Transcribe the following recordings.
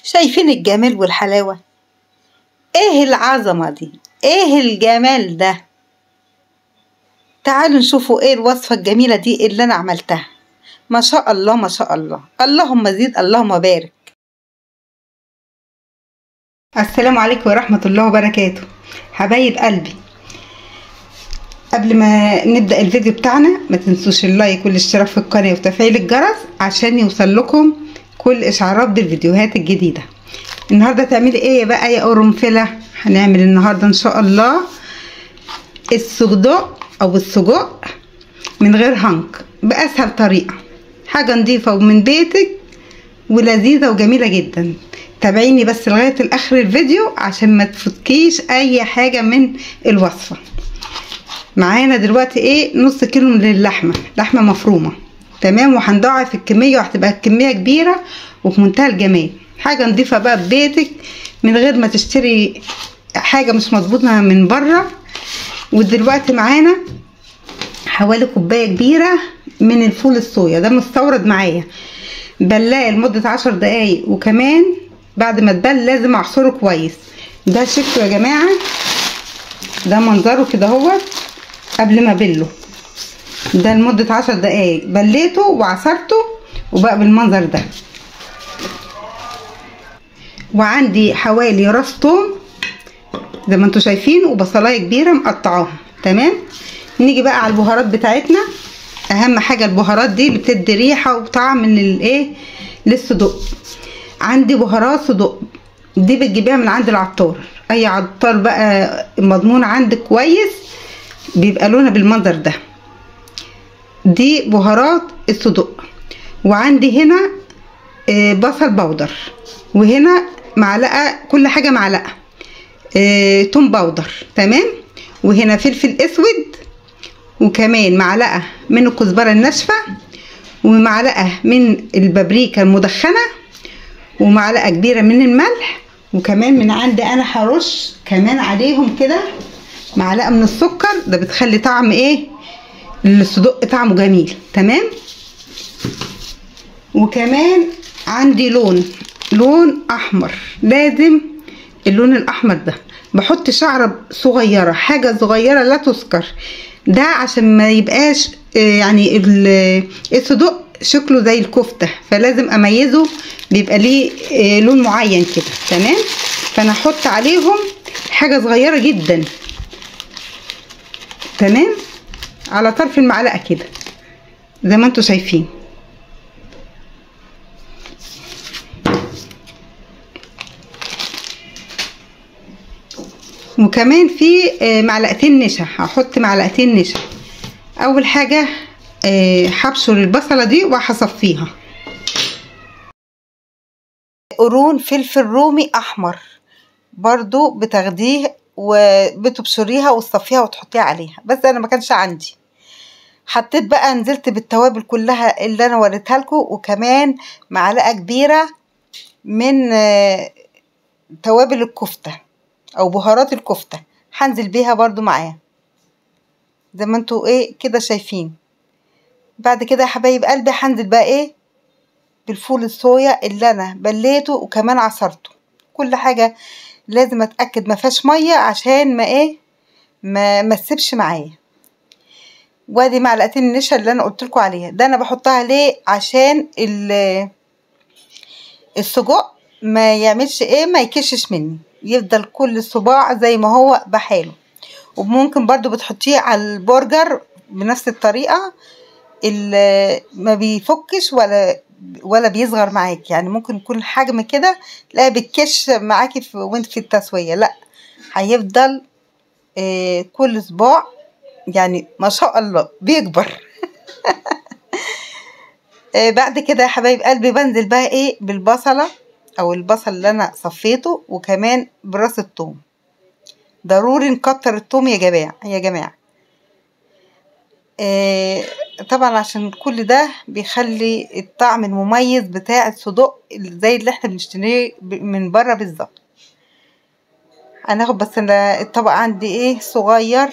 شايفين الجمال والحلاوة ايه العظمة دي ايه الجمال ده تعالوا نشوفوا ايه الوصفة الجميلة دي اللي انا عملتها ما شاء الله ما شاء الله اللهم زيد اللهم بارك السلام عليكم ورحمة الله وبركاته حبايب قلبي قبل ما نبدأ الفيديو بتاعنا ما تنسوش اللايك والاشتراك في القناة وتفعيل الجرس عشان يوصل لكم كل اشعارات بالفيديوهات الجديدة النهاردة تعملي ايه بقى يا قرنفلة هنعمل النهاردة ان شاء الله الصدق او السجق من غير هنك بأسهل طريقة حاجة نظيفة ومن بيتك ولذيذة وجميلة جدا تابعيني بس لغاية الآخر الفيديو عشان ما تفوتكيش أي حاجة من الوصفة معانا دلوقتي ايه نص كيلو من اللحمة لحمة مفرومة تمام وهنضاعف الكمية وهتبقى الكمية كبيرة وفي منتهى الجمال حاجة نضيفة بقى في بيتك من غير ما تشتري حاجة مش مظبوطة من بره ودلوقتي معانا حوالي كوباية كبيرة من الفول الصويا ده مستورد معايا بلاه لمدة عشر دقايق وكمان بعد ما تبل لازم اعصره كويس ده شكله يا جماعة ده منظره كده اهوت قبل ما بله ده لمدة عشر دقايق بليته وعصرته وبقى بالمنظر ده وعندي حوالي راس توم زي ما انتوا شايفين وبصلايه كبيره مقطعاها تمام نيجي بقى على البهارات بتاعتنا اهم حاجه البهارات دي اللي بتدي ريحه وطعم من الايه للصدق عندي بهارات صدق دي بتجيبيها من عند العطار اي عطار بقى مضمون عندك كويس بيبقى لونها بالمنظر ده دي بهارات الصدق وعندي هنا بصل بودر وهنا معلقه كل حاجه معلقه آه، توم باودر تمام وهنا فلفل اسود وكمان معلقه من الكزبره الناشفه ومعلقه من البابريكا المدخنه ومعلقه كبيره من الملح وكمان من عندي انا هرش كمان عليهم كده معلقه من السكر ده بتخلي طعم ايه الصدق طعمه جميل تمام وكمان عندي لون لون احمر لازم اللون الاحمر ده بحط شعره صغيره حاجه صغيره لا تذكر ده عشان ما يبقاش يعني الصدق شكله زي الكفته فلازم اميزه بيبقى ليه لون معين كده تمام فانا احط عليهم حاجه صغيره جدا تمام على طرف المعلقه كده زي ما انتوا شايفين وكمان في معلقتين نشا هحط معلقتين نشا اول حاجه هبشر البصله دي وهصفيها قرون فلفل رومي احمر برضو بتاخديه وبتبشريها وتصفيها وتحطيها عليها بس انا ما كانش عندي حطيت بقى نزلت بالتوابل كلها اللي انا وريتها لكم وكمان معلقه كبيره من توابل الكفته او بهارات الكفته هنزل بيها برضو معاه زي ما انتوا ايه كده شايفين بعد كده يا حبايب قلبي هنزل بقى ايه بالفول الصويا اللي انا بليته وكمان عصرته كل حاجه لازم اتاكد ما فيهاش ميه عشان ما ايه ما ما تسيبش معايا وادي معلقتين النشا اللي انا قلت لكم عليها ده انا بحطها ليه عشان السجق ما يعملش ايه ما يكشش مني يفضل كل صباع زي ما هو بحاله وممكن برضو بتحطيه على البرجر بنفس الطريقة اللي ما بيفكش ولا ولا بيصغر معاك يعني ممكن يكون حجم كده لا بتكش معاكي في وانت في التسوية لا هيفضل آه كل صباع يعني ما شاء الله بيكبر آه بعد كده يا حبايب قلبي بنزل بقى ايه بالبصله او البصل اللي انا صفيته وكمان براس الثوم ضروري نكتر الثوم يا جماعه يا جماعه آه طبعا عشان كل ده بيخلي الطعم المميز بتاع الصدق زي اللي احنا بنشتريه من بره بالظبط هناخد بس الطبق عندي ايه صغير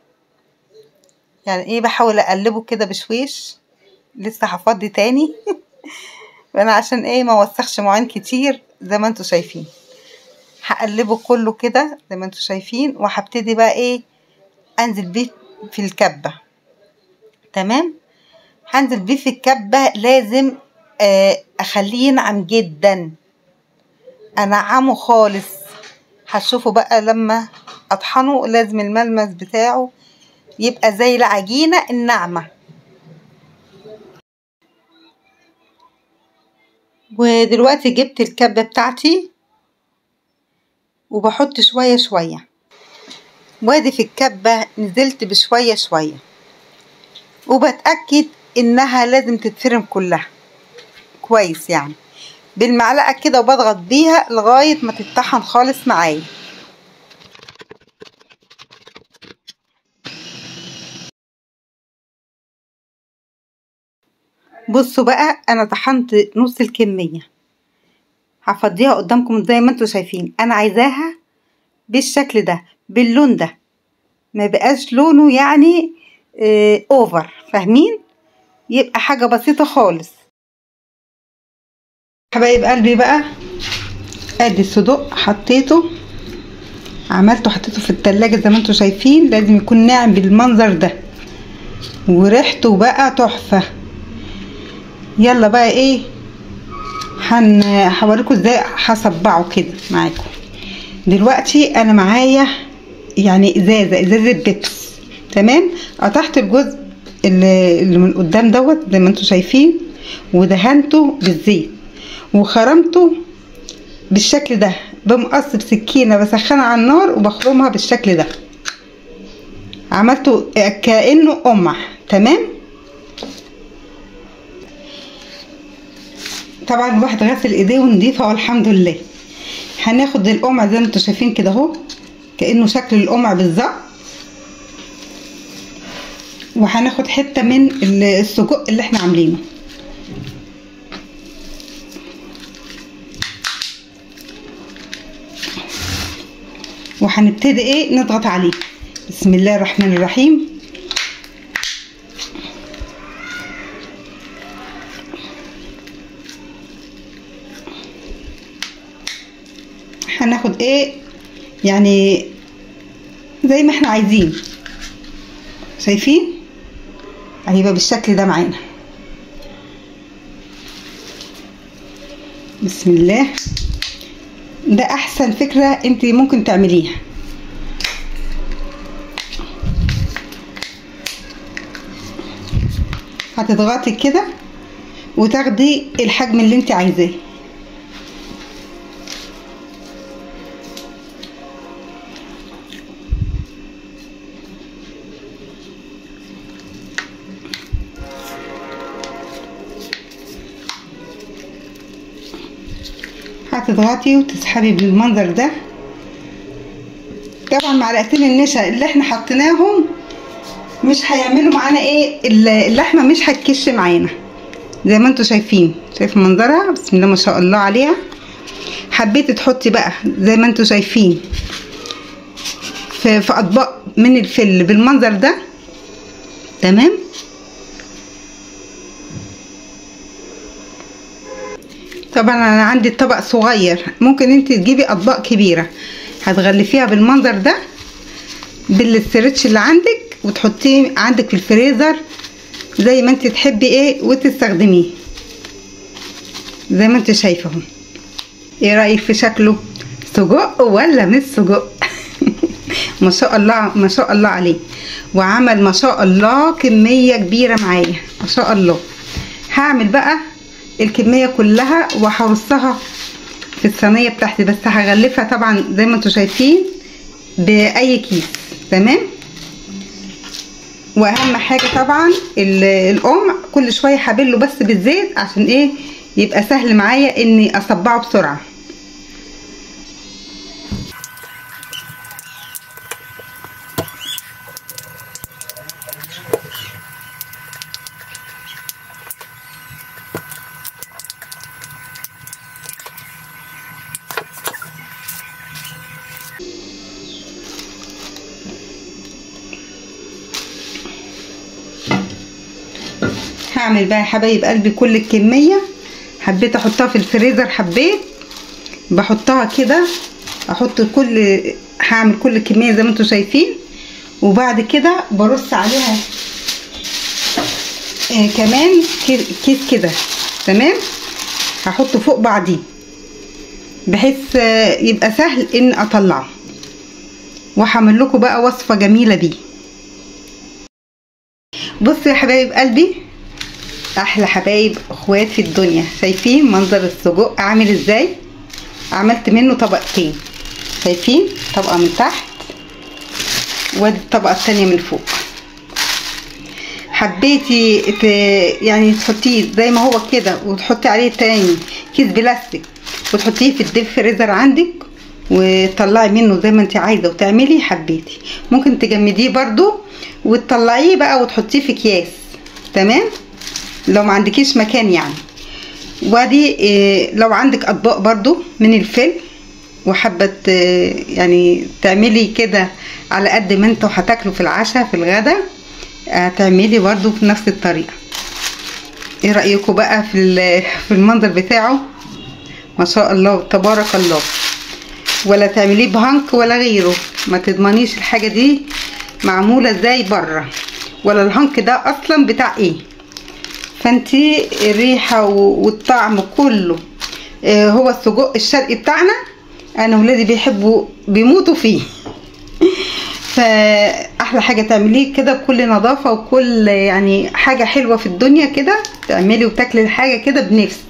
يعني ايه بحاول اقلبه كده بشويش لسه هفضي تاني فانا عشان ايه ما وسخش مواعين كتير زي ما انتوا شايفين هقلبه كله كده زي ما انتوا شايفين وهبتدي بقى ايه انزل بيه في الكبة تمام هنزل بيه في الكبة لازم آه اخليه ينعم جدا انعمه خالص هتشوفوا بقى لما اطحنه لازم الملمس بتاعه يبقى زي العجينة الناعمة ودلوقتي جبت الكبة بتاعتي وبحط شوية شوية وادي في الكبة نزلت بشوية شوية وبتأكد انها لازم تتفرم كلها كويس يعني بالمعلقة كده وبضغط بيها لغاية ما تتطحن خالص معايا بصوا بقى انا طحنت نص الكمية هفضيها قدامكم زي ما انتوا شايفين انا عايزاها بالشكل ده باللون ده ما بقاش لونه يعني اه اوفر فاهمين يبقى حاجة بسيطة خالص حبايب قلبي بقى ادي الصدوق حطيته عملته حطيته في التلاجة زي ما انتوا شايفين لازم يكون ناعم بالمنظر ده وريحته بقى تحفة يلا بقى ايه هن هوريكم ازاي هصبعه كده معاكم دلوقتي انا معايا يعني ازازه ازازه بيبس تمام قطعت الجزء اللي, اللي من قدام دوت زي ما انتم شايفين ودهنته بالزيت وخرمته بالشكل ده بمقص بسكينه بسخنها على النار وبخرمها بالشكل ده عملته كانه قمح تمام طبعا الواحد غسل ايديه ونضيفه والحمد لله هناخد القمع زي ما انتوا شايفين كده اهو كانه شكل القمع بالظبط وهناخد حته من السجق اللي احنا عاملينه وهنبتدي ايه نضغط عليه بسم الله الرحمن الرحيم هناخد ايه يعني زي ما احنا عايزين شايفين هيبقى بالشكل ده معانا بسم الله ده احسن فكرة انت ممكن تعمليها هتضغطي كده وتاخدي الحجم اللي انت عايزاه هتضغطي وتسحبي بالمنظر ده طبعا معلقتين النشا اللي احنا حطيناهم مش هيعملوا معانا ايه اللحمه مش هتكش معانا زي ما انتوا شايفين شايف منظرها بسم الله ما شاء الله عليها حبيتي تحطي بقى زي ما انتوا شايفين في, في اطباق من الفل بالمنظر ده تمام طبعا انا عندي الطبق صغير ممكن انت تجيبي اطباق كبيره هتغلفيها بالمنظر ده بالاسترتش اللي عندك وتحطيه عندك في الفريزر زي ما انت تحبي ايه وتستخدميه زي ما انت شايفه اهو ايه رايك في شكله سجق ولا مش سجق ما شاء الله ما شاء الله عليه وعمل ما شاء الله كميه كبيره معايا ما شاء الله هعمل بقى الكميه كلها وهرصها في الصينيه بتاعتي بس هغلفها طبعا زي ما انتوا شايفين باي كيس تمام واهم حاجه طبعا القمع كل شويه هبله بس بالزيت عشان ايه يبقى سهل معايا اني اصبعه بسرعه هعمل بقى يا حبايب قلبي كل الكميه حبيت احطها في الفريزر حبيت بحطها كده احط كل هعمل كل كميه زي ما انتم شايفين وبعد كده برص عليها آه كمان كيس كده تمام هحطه فوق بعضيه بحيث آه يبقى سهل ان اطلعه وهعمل لكم بقى وصفه جميله بيه بصوا يا حبايب قلبي احلى حبايب اخوات في الدنيا شايفين منظر السجق عامل ازاي عملت منه طبقتين شايفين طبقه من تحت وادي الطبقه التانية من فوق حبيتي ت... يعني تحطيه زي ما هو كده وتحطي عليه تاني كيس بلاستيك وتحطيه في الديب فريزر عندك وتطلعي منه زي ما انت عايزه وتعملي حبيتي ممكن تجمديه برضو وتطلعيه بقى وتحطيه في اكياس تمام لو ما عندكيش مكان يعني وادي إيه لو عندك اطباق برضو من الفل وحابه يعني تعملي كده على قد ما انتوا هتاكلوا في العشاء في الغدا هتعملي برضو بنفس الطريقه ايه رايكم بقى في في المنظر بتاعه ما شاء الله تبارك الله ولا تعمليه بهنك ولا غيره ما تضمنيش الحاجه دي معموله ازاي بره ولا الهنك ده اصلا بتاع ايه فانتي الريحه والطعم كله هو السجق الشرقي بتاعنا انا ولادي بيحبوا بيموتوا فيه فاحلى حاجه تعمليه كده بكل نظافه وكل يعني حاجه حلوه في الدنيا كده تعملي وتاكلي الحاجه كده بنفس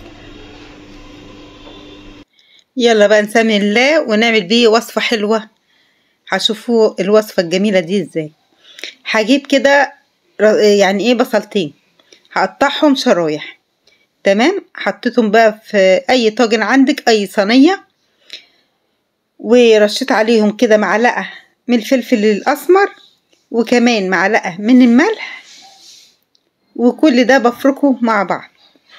يلا بقى نسمي الله ونعمل بيه وصفه حلوه هشوفوا الوصفه الجميله دي ازاي هجيب كده يعني ايه بصلتين هقطعهم شرايح تمام حطيتهم بقى في اي طاجن عندك اي صينيه ورشيت عليهم كده معلقه من الفلفل الاسمر وكمان معلقه من الملح وكل ده بفركه مع بعض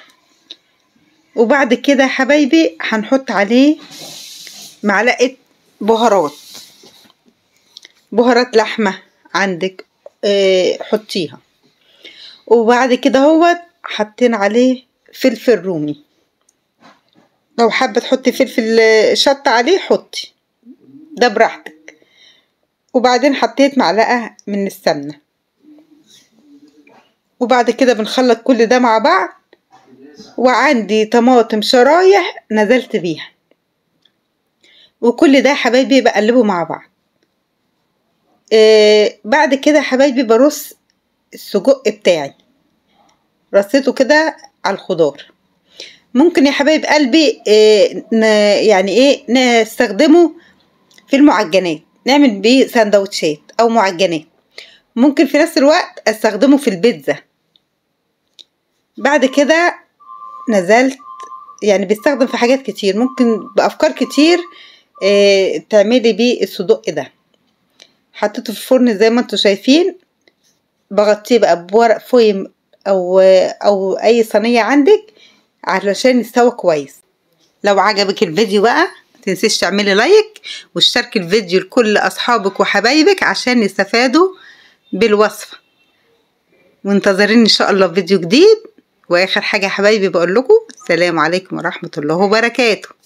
وبعد كده يا حبايبي هنحط عليه معلقه بهارات بهارات لحمه عندك اه حطيها وبعد كده هو حطينا عليه فلفل رومي لو حابه تحطي فلفل شطه عليه حطي ده براحتك وبعدين حطيت معلقه من السمنه وبعد كده بنخلط كل ده مع بعض وعندي طماطم شرايح نزلت بيها وكل ده حبايبي بقلبه مع بعض آه بعد كده حبايبي برص السجق بتاعي رصيته كده على الخضار ممكن يا حبايب قلبي إيه يعني ايه نستخدمه في المعجنات نعمل بيه سندوتشات او معجنات ممكن في نفس الوقت استخدمه في البيتزا بعد كده نزلت يعني بيستخدم في حاجات كتير ممكن بافكار كتير إيه تعملي بيه الصدق ده حطيته في الفرن زي ما انتوا شايفين بغطيه بقى بورق فويم او او اي صينيه عندك علشان يستوى كويس لو عجبك الفيديو بقى متنسيش تعملي لايك واشتركي الفيديو لكل اصحابك وحبايبك عشان يستفادوا بالوصفه وانتظريني ان شاء الله في فيديو جديد واخر حاجه يا حبايبي بقول لكم السلام عليكم ورحمه الله وبركاته